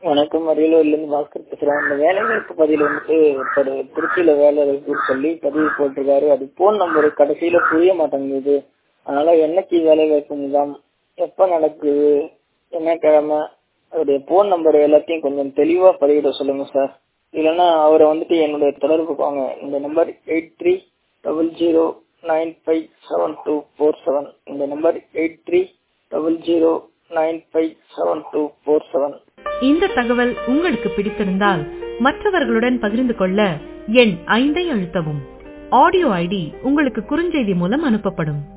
வணக்கம் அரியலூர்லேருந்து பாஸ்கர் பேசுகிறேன் இந்த வேலைவாய்ப்பு பதிவில் வந்துட்டு ஒருத்தர் திருச்சியில் வேலை இருக்குன்னு சொல்லி பதிவு போட்டிருக்காரு அது ஃபோன் நம்பரு கடைசியில் புரிய மாட்டேங்குது அதனால் என்னைக்கு வேலைவாய்ப்பு முகாம் எப்போ நடக்குது என்ன கிழமை அவருடைய ஃபோன் நம்பர் எல்லாத்தையும் கொஞ்சம் தெளிவாக பதிவிட சொல்லுங்கள் சார் இல்லைன்னா அவரை வந்துட்டு என்னுடைய தொடர்புக்கு வாங்க இந்த number eight three double zero nine five seven two four seven இந்த number eight three double zero nine five seven two four seven இந்த தகவல் உங்களுக்கு பிடித்திருந்தால் மற்றவர்களுடன் பகிர்ந்து கொள்ள எண் ஐந்தை அழுத்தவும் ஆடியோ ஐடி உங்களுக்கு குறுஞ்செய்தி மூலம் அனுப்பப்படும்